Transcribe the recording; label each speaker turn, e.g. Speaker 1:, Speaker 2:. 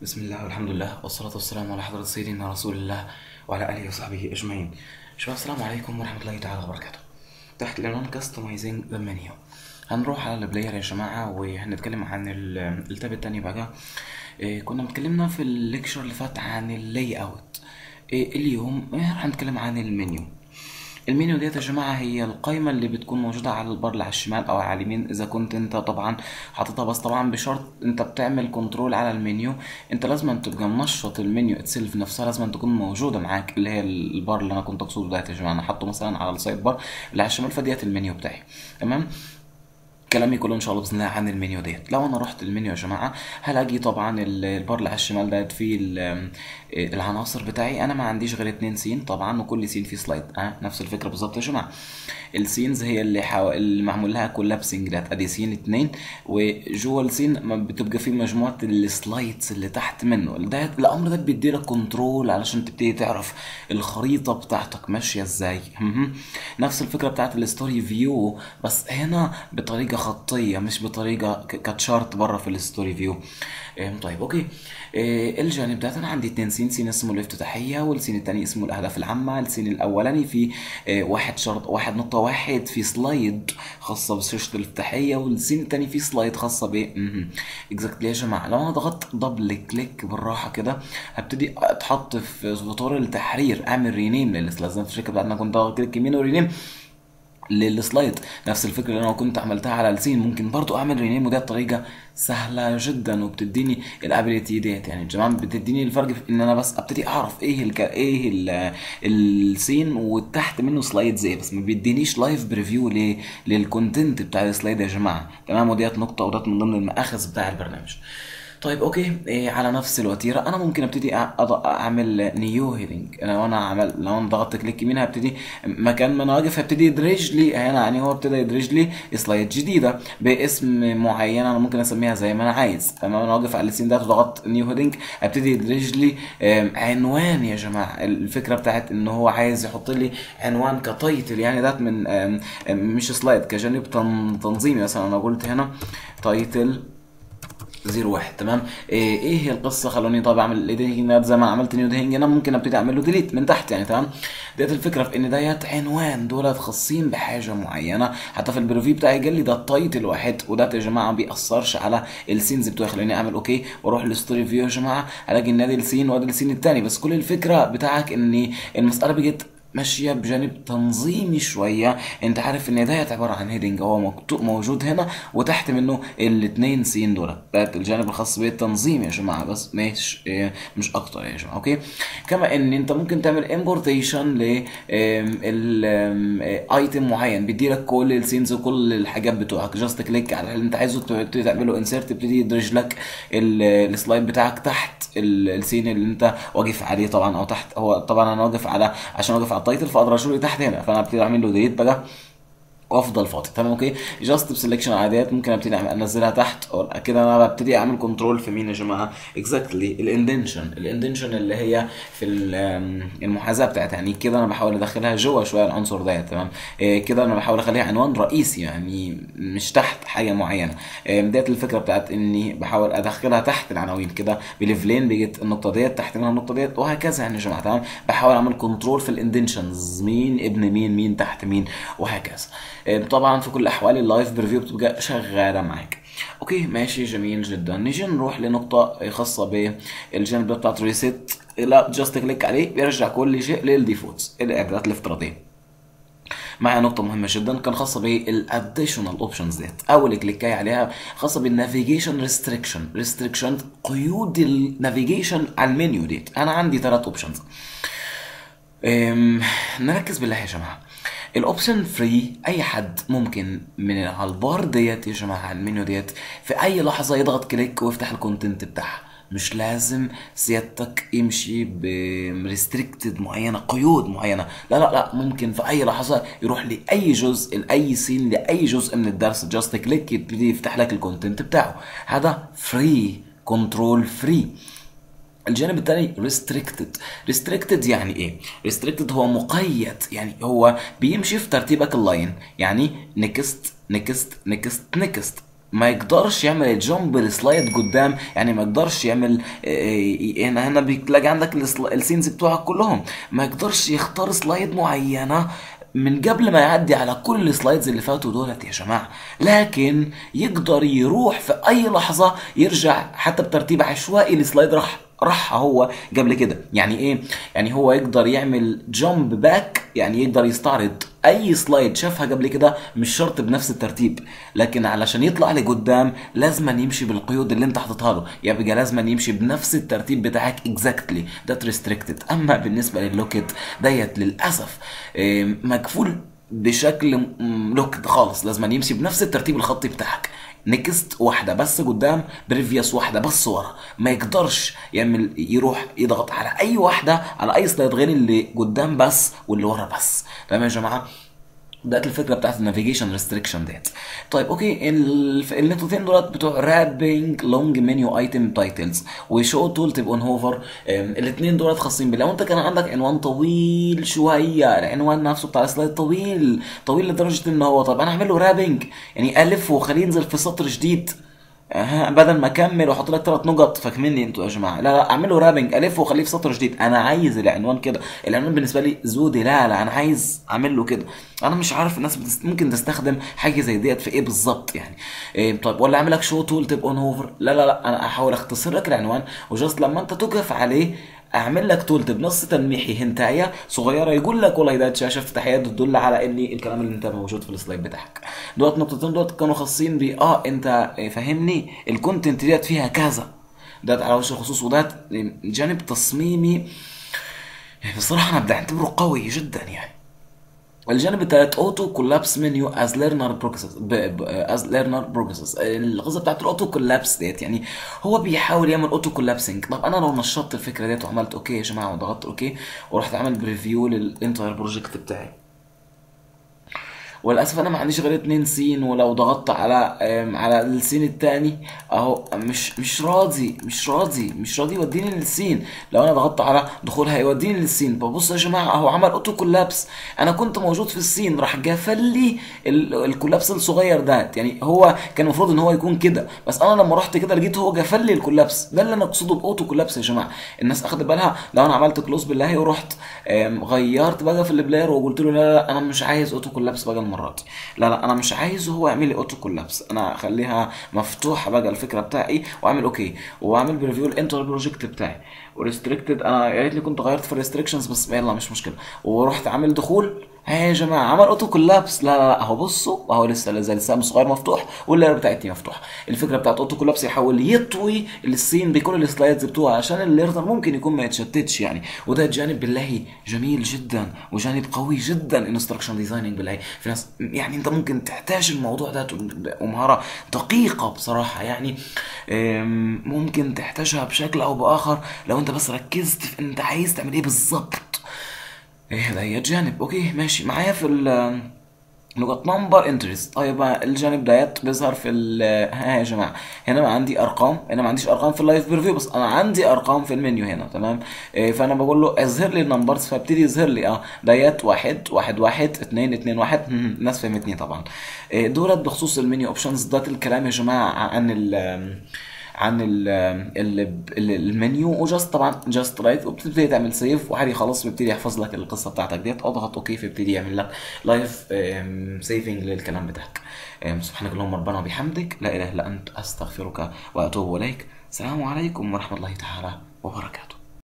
Speaker 1: بسم الله والحمد لله والصلاة والسلام على حضرة سيدنا رسول الله وعلى آله وصحبه أجمعين شباب السلام عليكم ورحمة الله تعالى وبركاته تحت العنوان كاستمايزنج ذا منيو هنروح على البلاير يا جماعة وهنتكلم عن ال- التاب التاني بقى إيه كنا اتكلمنا في الليكشر اللي فات عن اللاي اوت إيه اليوم إيه هنتكلم عن المنيو المنيو ديت يا جماعه هي القائمه اللي بتكون موجوده على البار اللي على الشمال او على اليمين اذا كنت انت طبعا حاططها بس طبعا بشرط انت بتعمل كنترول على المنيو انت لازم تبقى منشط المنيو اتسلف نفسها لازم تكون موجوده معاك اللي هي البار اللي انا كنت اقصده ديت يا جماعه انا حاطه مثلا على السايد بار اللي على الشمال فديت المنيو بتاعي تمام كلامي كله ان شاء الله باذن الله عن المنيو ديت لو انا رحت المنيو يا جماعه هلاقي طبعا ال- البار اللي على الشمال ديت فيه ال- العناصر بتاعي انا ما عنديش غير اتنين سين طبعا وكل سين فيه سلايد اه نفس الفكره بالظبط يا جماعه السينز هي اللي, حو... اللي معمول لها كولابسنج ديت ادي سين اتنين وجوه السين ما بتبقى فيه مجموعه السلايدز اللي تحت منه ده الامر ده بيدي لك كنترول علشان تبتدي تعرف الخريطه بتاعتك ماشيه ازاي مهم. نفس الفكره بتاعت الستوري فيو بس هنا بطريقه خطيه مش بطريقه ك- كتشارت بره في الستوري فيو إيه، طيب اوكي إيه، الجانب ده انا عندي اتنين سين سين اسمه الافتتاحيه والسين التاني اسمه الاهداف العامه السين الاولاني في إيه، واحد شرط واحد نقطه واحد في سلايد خاصه بشاشه الافتتاحيه والسين التاني في سلايد خاصه ب اكزاكتلي يا جماعه لو انا ضغطت دبل كليك بالراحه كده هبتدي اتحط في زطور التحرير اعمل رينيم للسلايد زي الشركه بتاعتنا كنت ضغط كليك يمين ورينيم للسلايد نفس الفكره اللي انا كنت عملتها على السين ممكن برضو اعمل رينيم وده بطريقه سهله جدا وبتديني الابيليتي ديت يعني يا جماعه بتديني الفرق في ان انا بس ابتدي اعرف ايه الك... ايه ال... السين وتحت منه سلايد زي بس ما بيدينيش لايف بريفيو ل... للكونتنت بتاع السلايد يا جماعه تمام وديت نقطه وديت من ضمن المآخذ بتاع البرنامج طيب اوكي إيه على نفس الوتيره انا ممكن ابتدي أع- أض- اعمل نيو هيدنج لو انا عمل لو انا ضغطت كليك يمين هبتدي مكان ما انا واقف هبتدي يدرج لي هنا يعني هو ابتدى يدرج لي سلايد جديده باسم معين انا ممكن اسميها زي ما انا عايز تمام انا واقف على السين ده وضغطت نيو هيدنج هبتدي يدرج لي آم، عنوان يا جماعه الفكره بتاعت ان هو عايز يحط لي عنوان كتايتل يعني ده من آم، آم، مش سلايد كجانب تن- تنظيمي مثلا انا قلت هنا تايتل زيرو واحد تمام ايه إيه هي القصه خلوني طبعا اعمل الايديتنج زي ما عملت نيو دينج انا ممكن ابتدي اعمل له ديليت من تحت يعني تمام ديت الفكره في ان ديت عنوان دولت خاصين بحاجه معينه حتى في البريفيو بتاعي قال لي ده التايتل واحد وده يا جماعه ما بيأثرش على السينز بتوعي خليني اعمل اوكي واروح للستوري فيو يا جماعه الاقي ان ادي السين وادي السين التاني بس كل الفكره بتاعك ان المساله بقت ماشيه بجانب تنظيمي شويه انت عارف ان ده عباره عن هيدنج هو مكتوب موجود هنا وتحت منه الاثنين سين دول ده الجانب الخاص بالتنظيم يا جماعه بس مش إيه، مش اكتر يا جماعه اوكي كما ان انت ممكن تعمل امبورتيشن ل ايتم معين بيدي لك كل السينز وكل الحاجات بتوعك جاست كليك على اللي انت عايزه تبتدي تعمله انسيرت تبتدي يدرج لك ال- السلايد بتاعك تحت ال- السين اللي انت واقف عليه طبعا او تحت هو طبعا انا واقف على عشان واقف على التايتل فاقدر اشوفه تحت هنا فانا ابتدي اعمل له ديليت بقى وافضل فاضي تمام اوكي جاست بسلكشن عاديات ممكن ابتدي أعمل- انزلها تحت أو كده انا ببتدي اعمل كنترول في مين يا جماعه اكزاكتلي الاندنشن الاندنشن اللي هي في ال- آم، المحاذاه بتاعتها يعني كده انا بحاول ادخلها جوه شويه العنصر ده تمام إيه كده انا بحاول اخليها عنوان رئيسي يعني مش تحت حاجه معينه إيه ديت الفكره بتاعت اني بحاول ادخلها تحت العناوين كده بليفلين بيجت النقطه ديت تحت منها النقطه ديت وهكذا يعني يا جماعه تمام بحاول اعمل كنترول في الاندنشنز مين ابن مين مين تحت مين وهكذا إيه طبعا في كل الاحوال اللايف بريفيو بتبقى شغاله معاك اوكي ماشي جميل جدا نيجي نروح لنقطه خاصه بالجانب ده بتاعت ريسيت لا جاست كليك عليه بيرجع كل شيء للديفولتس الاعدادات الافتراضيه معايا نقطة مهمة جدا كان خاصة بالاديشنال اوبشنز ديت أول كليكاية عليها خاصة بالنافيجيشن ريستريكشن ريستريكشن قيود النافيجيشن على المنيو ديت أنا عندي ثلاث اوبشنز أم، نركز بالله يا جماعه الاوبشن فري اي حد ممكن من على البار ديت يا جماعه على المنيو ديت في اي لحظه يضغط كليك ويفتح الكونتنت بتاعها مش لازم سيادتك يمشي بريستريكتد معينه قيود معينه لا لا لا ممكن في اي لحظه يروح لاي جزء لاي سين لاي جزء من الدرس جاست كليك يبتدي يفتح لك الكونتنت بتاعه هذا فري كنترول فري الجانب الثاني restricted restricted يعني ايه restricted هو مقيد يعني هو بيمشي في ترتيبك اللاين يعني next next next next ما يقدرش يعمل الجامب السلايد قدام يعني ما يقدرش يعمل آه، هنا هنا بتلاقي عندك السلا- السينز بتوعك كلهم ما يقدرش يختار سلايد معينه من قبل ما يعدي على كل السلايدز اللي فاتوا دولت يا جماعه لكن يقدر يروح في اي لحظه يرجع حتى بترتيب عشوائي السلايد راح راح هو قبل كده يعني ايه يعني هو يقدر يعمل جامب باك يعني يقدر يستعرض اي سلايد شافها قبل كده مش شرط بنفس الترتيب لكن علشان يطلع لقدام لازم يمشي بالقيود اللي انت حاططها له يبقى لازم يمشي بنفس الترتيب بتاعك اكزاكتلي ده ريستريكتد اما بالنسبه للوكيت ديت للاسف إيه، مقفول بشكل م- لوكد خالص لازم يمشي بنفس الترتيب الخطي بتاعك نكست واحدة بس قدام بريفيوس واحدة بس ورا ما يقدرش يعمل يروح يضغط على أي واحدة على أي سلايد غير اللي قدام بس واللي ورا بس تمام يا جماعة ده الفكره بتاعت النافيجيشن ريستريكشن ديت طيب اوكي ال- النقطتين دولت بتوع رابنج لونج منيو ايتم تايتلز وشو تول تبقى اون هوفر الاثنين دولت خاصين بالله وانت كان عندك عنوان طويل شويه العنوان نفسه بتاع السلايد طويل طويل لدرجه ان هو طب انا اعمل له رابنج يعني الف واخليه ينزل في سطر جديد أها بدل ما اكمل واحط لك ثلاث نقط فاكمني انتوا يا جماعه لا لا اعمله رابنج الف واخليه في سطر جديد انا عايز العنوان كده العنوان بالنسبه لي زودي لا لا انا عايز اعمل له كده انا مش عارف الناس بتست... ممكن تستخدم حاجه زي ديت في ايه بالظبط يعني إيه طيب ولا اعمل لك شو تول تبقى اون هوفر لا لا لا انا احاول اختصر لك العنوان وجاست لما انت تقف عليه اعمل لك تولت بنص تلميحي هنتايه صغيره يقول لك والله ده شاشه افتتاحيه تدل على ان الكلام اللي انت موجود في السلايد بتاعك دوت نقطتين دوت كانوا خاصين ب اه انت فاهمني الكونتنت ديت فيها كذا ده على وجه الخصوص وده جانب تصميمي بصراحه انا بعتبره قوي جدا يعني الجانب الثالث اوتو كولابس منيو از ليرنر بروسيس از ليرنر بروسيس القصه بتاعت الاوتو كولابس ديت يعني هو بيحاول يعمل اوتو كولابسنج طب انا لو نشطت الفكره ديت وعملت اوكي يا جماعه وضغطت اوكي ورحت عامل بريفيو للانتاير بروجكت بتاعي وللاسف انا ما عنديش غير اتنين سين ولو ضغطت على أم، على السين التاني اهو مش مش راضي مش راضي مش راضي يوديني للسين لو انا ضغطت على دخول هيوديني للسين ببص يا جماعه اهو عمل اوتو كولابس انا كنت موجود في السين راح جافل لي ال- الكولابس الصغير ده يعني هو كان المفروض ان هو يكون كده بس انا لما رحت كده لقيت هو جافل لي الكولابس ده اللي انا اقصده باوتو كولابس يا جماعه الناس اخدت بالها لو انا عملت كلوز بالله ورحت أم، غيرت بقى في البلاير وقلت له لا لا انا مش عايز اوتو كولابس بقى المره دي لا لا انا مش عايزه هو يعمل لي اوتو كولابس انا اخليها مفتوحه بقى الفكره بتاعي واعمل اوكي واعمل بريفيو الانتر بروجكت بتاعي وريستريكتد انا يا ريتني كنت غيرت في الريستريكشنز بس يلا مش مشكله ورحت عامل دخول ها يا جماعه عمل اوتو كولابس لا لا لا اهو بصوا اهو لسه زي السهم الصغير مفتوح واللاير بتاعتي مفتوحه الفكره بتاعت اوتو كولابس يحاول يطوي السين بكل السلايدز بتوعه عشان الليرنر ممكن يكون ما يتشتتش يعني وده جانب بالله جميل جدا وجانب قوي جدا انستراكشن ديزايننج بالله في ناس يعني انت ممكن تحتاج الموضوع ده ومهاره دقيقه بصراحه يعني أم، ممكن تحتاجها بشكل او باخر لو انت بس ركزت في انت عايز تعمل ايه بالظبط ايه ده هي جانب اوكي ماشي معايا في ال نقط نمبر انترست طيب الجانب ديت بيظهر في ال ها يا جماعه هنا ما عندي ارقام هنا ما عنديش ارقام في اللايف بريفيو بس انا عندي ارقام في المنيو هنا تمام إيه فانا بقول له اظهر لي النمبرز فابتدي يظهر لي اه ديت واحد واحد واحد اتنين اتنين واحد هم، الناس فهمتني طبعا إيه دولت بخصوص المنيو اوبشنز ده الكلام يا جماعه عن ال عن ال ال ال- المنيو وجاست طبعا جاست رايت وبتبتدي تعمل سيف وعادي خلاص بيبتدي يحفظ لك القصه بتاعتك ديت اضغط اوكي فيبتدي يعمل لك لايف سيفنج للكلام بتاعك أم، سبحانك اللهم ربنا وبحمدك لا اله الا انت استغفرك واتوب اليك السلام عليكم ورحمه الله تعالى وبركاته